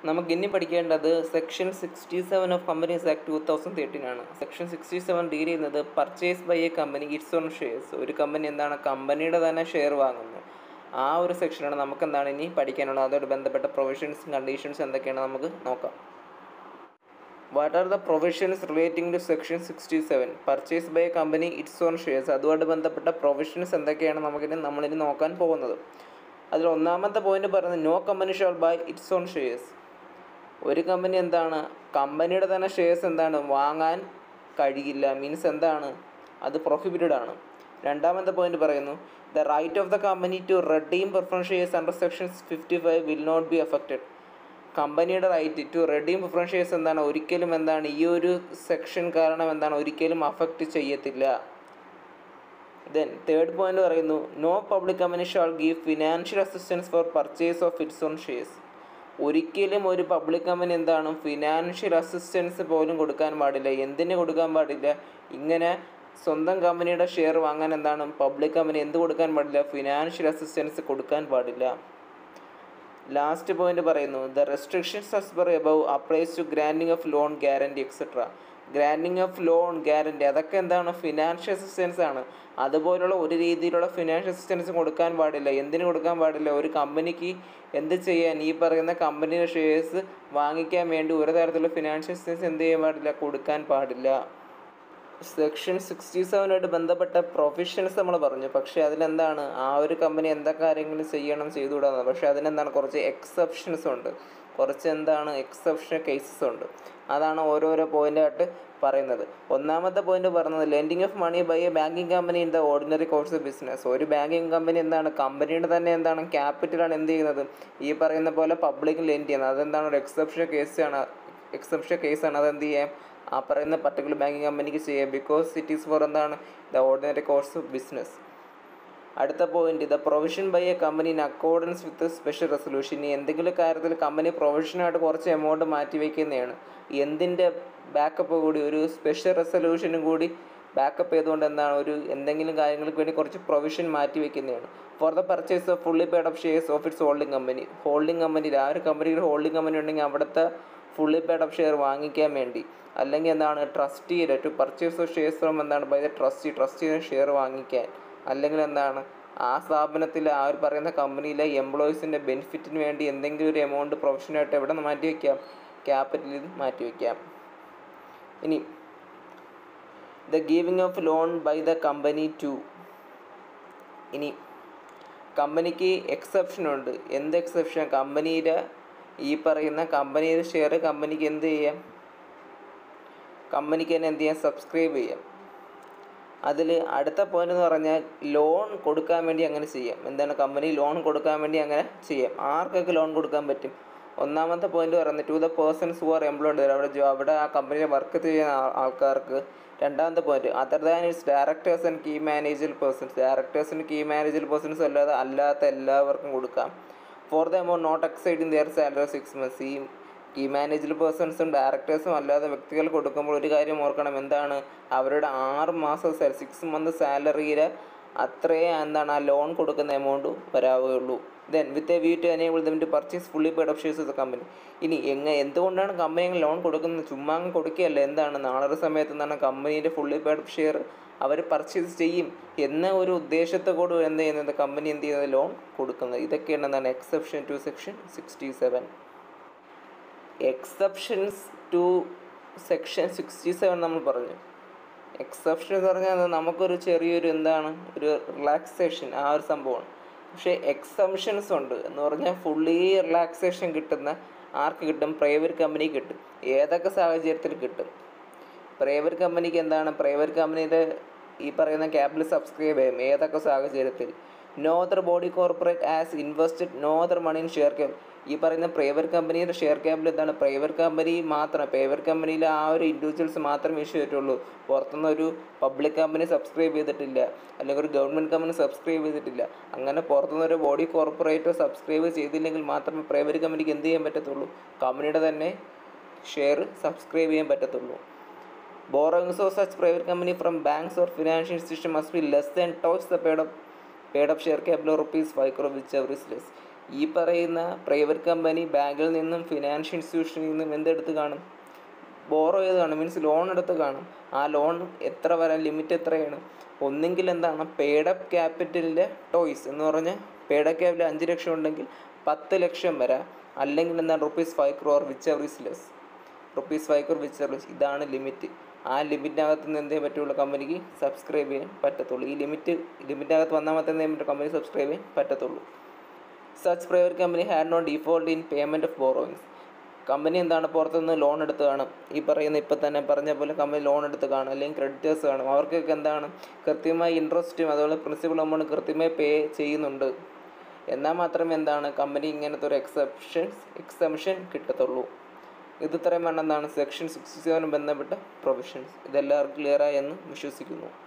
നമുക്ക് ഇനി പഠിക്കേണ്ടത് section sixty seven of companies act two thousand thirteen ആണ് സെക്ഷൻ സിക്സ്റ്റി സെവൻ ഡീൽ ചെയ്യുന്നത് purchase by a company its own shares ഒരു company എന്താണ് കമ്പനിയുടെ തന്നെ ഷെയർ വാങ്ങുന്നു ആ ഒരു സെക്ഷനാണ് നമുക്ക് എന്താണ് ഇനി പഠിക്കാനുള്ളത് അതോട് ബന്ധപ്പെട്ട പ്രൊവിഷൻസും കണ്ടീഷൻസ് എന്തൊക്കെയാണ് നമുക്ക് നോക്കാം what are the provisions relating to section sixty seven purchase by a company its own shares അതുമായിട്ട് ബന്ധപ്പെട്ട പ്രൊവിഷൻസ് എന്തൊക്കെയാണ് നമുക്കിനി നമ്മളിനി നോക്കാൻ പോകുന്നത് അതിൽ ഒന്നാമത്തെ പോയിന്റ് പറയുന്നത് no company shall buy its own shares ഒരു കമ്പനി എന്താണ് കമ്പനിയുടെ തന്നെ ഷെയർസ് എന്താണ് വാങ്ങാൻ കഴിയില്ല മീൻസ് എന്താണ് അത് പ്രൊഹിബിറ്റഡ് ആണ് രണ്ടാമത്തെ പോയിന്റ് പറയുന്നു the right of the company to redeem preference shares under section fifty five will not be affected കമ്പനിയുടെ right to redeem preference shares എന്താണ് ഒരിക്കലും എന്താണ് ഈ ഒരു സെക്ഷൻ കാരണം എന്താണ് ഒരിക്കലും അഫക്റ്റ് ചെയ്യത്തില്ല ദെൻ തേർഡ് പോയിന്റ് പറയുന്നു no public company shall give financial assistance for purchase of its own shares ഒരിക്കലും ഒരു പബ്ലിക് കമ്പനി എന്താണ് ഫിനാൻഷ്യൽ അസിസ്റ്റൻസ് പോലും കൊടുക്കാൻ പാടില്ല എന്തിന് കൊടുക്കാൻ പാടില്ല ഇങ്ങനെ സ്വന്തം കമ്പനിയുടെ ഷെയർ വാങ്ങാൻ എന്താണ് പബ്ലിക് കമ്പനി എന്ത് കൊടുക്കാൻ പാടില്ല ഫിനാൻഷ്യൽ അസിസ്റ്റൻസ് കൊടുക്കാൻ പാടില്ല ലാസ്റ്റ് പോയിന്റ് പറയുന്നു the restrictions as per above applies to granting of loan guarantee etcetera granting of loan guarantee അതൊക്കെ എന്താണ് ഫിനാൻഷ്യൽ അസിസ്റ്റൻസ് ആണ് അതുപോലുള്ള ഒരു രീതിയിലുള്ള ഫിനാൻഷ്യൽ അസിസ്റ്റൻസ് കൊടുക്കാൻ പാടില്ല എന്തിനു കൊടുക്കാൻ പാടില്ല ഒരു കമ്പനിക്ക് എന്ത് ചെയ്യാൻ ഈ പറയുന്ന കമ്പനിയുടെ ഷെയർസ് വാങ്ങിക്കാൻ വേണ്ടി ഒരു തരത്തിലുള്ള ഫിനാൻഷ്യൽ അസിസ്റ്റൻസ് എന്ത് ചെയ്യാൻ പാടില്ല കൊടുക്കാൻ പാടില്ല സെക്ഷൻ സിക്സ്റ്റി സെവനുമായിട്ട് ബന്ധപ്പെട്ട പ്രൊഫഷൻസ് നമ്മൾ പറഞ്ഞു പക്ഷേ അതിലെന്താണ് ആ ഒരു കമ്പനി എന്തൊക്കെ കാര്യങ്ങൾ ചെയ്യണം ചെയ്തുകൂടാന്ന് പക്ഷേ അതിനെന്താണ് കുറച്ച് എക്സെപ്ഷൻസ് ഉണ്ട് കുറച്ച് എന്താണ് എക്സെപ്ഷൻ കേസസ് ഉണ്ട് അതാണ് ഓരോരോ പോയിൻ്റായിട്ട് പറയുന്നത് ഒന്നാമത്തെ പോയിന്റ് പറയുന്നത് lending of money by a banking company in the ordinary course of business ഒരു ബാങ്കിങ് കമ്പനി എന്താണ് കമ്പനിയുടെ തന്നെ എന്താണ് ക്യാപിറ്റലാണ് എന്ത് ചെയ്യുന്നത് ഈ പറയുന്ന പോലെ പബ്ലിക് ലെൻഡ് ചെയ്യുന്നത് അതെന്താണ് ഒരു എക്സെപ്ഷൻ കേസാണ് എക്സെപ്ഷൻ കേസാണ് അതെന്ത് ചെയ്യാം ആ പറയുന്ന പർട്ടിക്കുലർ ബാങ്കിങ് കമ്പനിക്ക് ചെയ്യാം ബിക്കോസ് ഇറ്റ് ഈസ് ഫോർ എന്താണ് the ordinary course of business അടുത്ത point the provision by a company in accordance with special resolution ഇനി എന്തെങ്കിലും കാര്യത്തിൽ കമ്പനി പ്രൊവിഷനായിട്ട് കുറച്ച് എമൗണ്ട് മാറ്റി വയ്ക്കുന്നതാണ് എന്തിൻ്റെ ബാക്കപ്പ് കൂടി ഒരു സ്പെഷ്യൽ റെസൊല്യൂഷനും കൂടി ബാക്കപ്പ് ചെയ്തുകൊണ്ട് എന്താണ് ഒരു എന്തെങ്കിലും കാര്യങ്ങൾക്ക് വേണ്ടി കുറച്ച് പ്രൊവിഷൻ മാറ്റി വയ്ക്കുന്നതാണ് for the purchase of fully paid of shares of its holding company holding കമ്പനിയിൽ ആ ഒരു കമ്പനിയുടെ ഹോൾഡിംഗ് കമ്പനി ഉണ്ടെങ്കിൽ അവിടുത്തെ ഫുള്ളി പെയ്ഡ് ഓഫ് ഷെയർ വാങ്ങിക്കാൻ വേണ്ടി അല്ലെങ്കിൽ എന്താണ് ട്രസ്റ്റിയുടെ to purchase of shares from എന്താണ് ബൈ ദ ട്രസ്റ്റി ട്രസ്റ്റിയുടെ ഷെയർ വാങ്ങിക്കാൻ അല്ലെങ്കിൽ എന്താണ് ആ സ്ഥാപനത്തിൽ ആ ഒരു പറയുന്ന കമ്പനിയിലെ എംപ്ലോയീസിൻ്റെ ബെനിഫിറ്റിന് വേണ്ടി എന്തെങ്കിലും ഒരു എമൗണ്ട് പ്രൊഫഷനായിട്ട് എവിടെ നിന്ന് മാറ്റി വയ്ക്കാം ക്യാപിറ്റലിൽ നിന്ന് മാറ്റി വയ്ക്കാം ഇനി the giving of loan by the company to ഇനി കമ്പനിക്ക് എക്സെപ്ഷൻ ഉണ്ട് എന്ത് എക്സെപ്ഷൻ കമ്പനിയുടെ ഈ പറയുന്ന കമ്പനിയുടെ ഷെയർ കമ്പനിക്ക് എന്ത് ചെയ്യാം കമ്പനിക്ക് തന്നെ എന്ത് ചെയ്യാം സബ്സ്ക്രൈബ് ചെയ്യാം അതിൽ അടുത്ത പോയിന്റ് എന്ന് പറഞ്ഞാൽ ലോൺ കൊടുക്കാൻ വേണ്ടി അങ്ങനെ ചെയ്യാം എന്താണ് കമ്പനി ലോൺ കൊടുക്കാൻ വേണ്ടി അങ്ങനെ ചെയ്യാം ആർക്കൊക്കെ ലോൺ കൊടുക്കാൻ പറ്റും ഒന്നാമത്തെ പോയിന്റ് പറയുന്നത് to the persons who are employed അവിടെ ജോ അവിടെ ആ കമ്പനിയിൽ വർക്ക് ചെയ്യുന്ന ആൾക്കാർക്ക് രണ്ടാമത്തെ point other than its directors and key managerial persons ഡയറക്ടേഴ്സിന് കീ മാനേജൽ പേഴ്സൺസ് അല്ലാതെ അല്ലാത്ത എല്ലാവർക്കും കൊടുക്കാം for the amount not exceeding their salary six months ഈ കീ മാനേജൽ പേഴ്സൺസും ഡയറക്ടേഴ്സും അല്ലാതെ വ്യക്തികൾ കൊടുക്കുമ്പോൾ ഒരു കാര്യം ഓർക്കണം എന്താണ് അവരുടെ ആറ് മാസം സിക്സ് മന്ത് സാലറിയിൽ അത്രയേ എന്താണ് ആ ലോൺ കൊടുക്കുന്ന എമൗണ്ട് വരാവുകയുള്ളൂ then with a view to enable them to purchase fully paid of shares of the company ഇനി എങ്ങനെ എന്തുകൊണ്ടാണ് കമ്പനി ലോൺ കൊടുക്കുന്നത് ചുമ്മാ അങ്ങ് കൊടുക്കുകയല്ല എന്താണ് നാളെ സമയത്ത് എന്താണ് കമ്പനീൻ്റെ ഫുള്ളി പെയ്ഡ് ഓഫ് ഷെയർ അവർ പർച്ചേസ് ചെയ്യും എന്ന ഒരു ഉദ്ദേശത്തോട് എന്ത് ചെയ്യുന്നത് കമ്പനി എന്ത് ചെയ്യുന്നത് ലോൺ കൊടുക്കുന്നത് ഇതൊക്കെയാണ് എന്താണ് exception to section sixty seven exceptions to section sixty seven നമ്മൾ പറഞ്ഞു എക്സെപ്ഷൻ എന്ന് പറഞ്ഞാൽ നമുക്കൊരു ചെറിയൊരു എന്താണ് ഒരു റിലാക്സേഷൻ ആ ഒരു സംഭവമാണ് പക്ഷേ എക്സംഷൻസ് ഉണ്ട് എന്ന് പറഞ്ഞാൽ ഫുള്ളി റിലാക്സേഷൻ കിട്ടുന്ന ആർക്ക് കിട്ടും പ്രൈവറ്റ് കമ്പനിക്ക് കിട്ടും ഏതൊക്കെ സാഹചര്യത്തിൽ കിട്ടും പ്രൈവറ്റ് കമ്പനിക്ക് എന്താണ് പ്രൈവറ്റ് കമ്പനിയുടെ ഈ പറയുന്ന ക്യാപിറ്റൽ സബ്സ്ക്രൈബ് ചെയ്യും ഏതൊക്കെ സാഹചര്യത്തിൽ no other body corporate has invested no other money in share capital ഈ പറയുന്ന പ്രൈവറ്റ് കമ്പനിയുടെ ഷെയർ ക്യാപിറ്റൽ എന്താണ് പ്രൈവറ്റ് കമ്പനി മാത്രം പ്രൈവറ്റ് കമ്പനിയിൽ ആ ഒരു ഇൻഡിവിജ്വൽസ് മാത്രമേ ഇഷ്യൂ ചെയ്തിട്ടുള്ളൂ പുറത്തുനിന്ന് ഒരു പബ്ലിക് കമ്പനി സബ്സ്ക്രൈബ് ചെയ്തിട്ടില്ല അല്ലെങ്കിൽ ഒരു ഗവൺമെൻറ് കമ്പനി സബ്സ്ക്രൈബ് ചെയ്തിട്ടില്ല അങ്ങനെ പുറത്തുനിന്ന് ഒരു ബോഡി കോർപ്പറേറ്റ് സബ്സ്ക്രൈബ് ചെയ്തില്ലെങ്കിൽ മാത്രമേ പ്രൈവറ്റ് കമ്പനിക്ക് എന്ത് ചെയ്യാൻ പറ്റത്തുള്ളൂ കമ്പനിയുടെ തന്നെ ഷെയർ സബ്സ്ക്രൈബ് ചെയ്യാൻ പറ്റത്തുള്ളൂ borrowings of such private company from banks or financial institution must be less than twice the paid up paid up share capital rupees 5 crore whichever is less ഈ പറയുന്ന പ്രൈവറ്റ് കമ്പനി ബാങ്കിൽ നിന്നും financial ഇൻസ്റ്റിറ്റ്യൂഷനിൽ നിന്നും എന്തെടുത്ത് കാണും borrow ചെയ്ത് കാണും means loan എടുത്ത് കാണും ആ ലോൺ എത്ര വരാൻ ലിമിറ്റ് എത്രയാണ് ഒന്നെങ്കിൽ എന്താണ് പേഡപ്പ് ക്യാപിറ്റലിൻ്റെ ടോയ്സ് എന്ന് പറഞ്ഞാൽ പേഡപ്പ് ക്യാപിറ്റൽ അഞ്ച് ലക്ഷം ഉണ്ടെങ്കിൽ പത്ത് ലക്ഷം വരാം അല്ലെങ്കിൽ എന്താണ് rupees five crore whichever is less rupees five crore whichever ഇതാണ് ലിമിറ്റ് ആ ലിമിറ്റിനകത്ത് നിന്ന് എന്തേ പറ്റുള്ളൂ കമ്പനിക്ക് സബ്സ്ക്രൈബ് ചെയ്യാൻ പറ്റത്തുള്ളൂ ഈ ലിമിറ്റ് ലിമിറ്റിനകത്ത് വന്നാൽ മാത്രമേ എന്ത് ചെയ്യാൻ കമ്പനി സബ്സ്ക്രൈബ് ചെയ്യാൻ പറ്റത്തുള്ളൂ such private company had not default in payment of borrowings company എന്താണ് പുറത്തുനിന്ന് ലോൺ എടുത്ത് കാണും ഈ പറയുന്ന ഇപ്പം തന്നെ പറഞ്ഞ പോലെ കമ്പനി ലോൺ എടുത്ത് കാണും അല്ലെങ്കിൽ ക്രെഡിറ്റേഴ്സ് കാണും അവർക്കൊക്കെ എന്താണ് കൃത്യമായി ഇൻട്രസ്റ്റും അതുപോലെ പ്രിൻസിപ്പൽ എമൗണ്ട് കൃത്യമായി പേ ചെയ്യുന്നുണ്ട് എന്നാൽ മാത്രമേ എന്താണ് കമ്പനി ഇങ്ങനത്തെ ഒരു എക്സെപ്ഷൻ എക്സംഷൻ കിട്ടത്തുള്ളൂ ഇത് ഇത്രയും വേണം എന്താണ് സെക്ഷൻ സിക്സ്റ്റി സെവൻ ബന്ധപ്പെട്ട പ്രൊവിഷൻസ് ഇതെല്ലാവർക്കും ക്ലിയറായി എന്ന് വിശ്വസിക്കുന്നു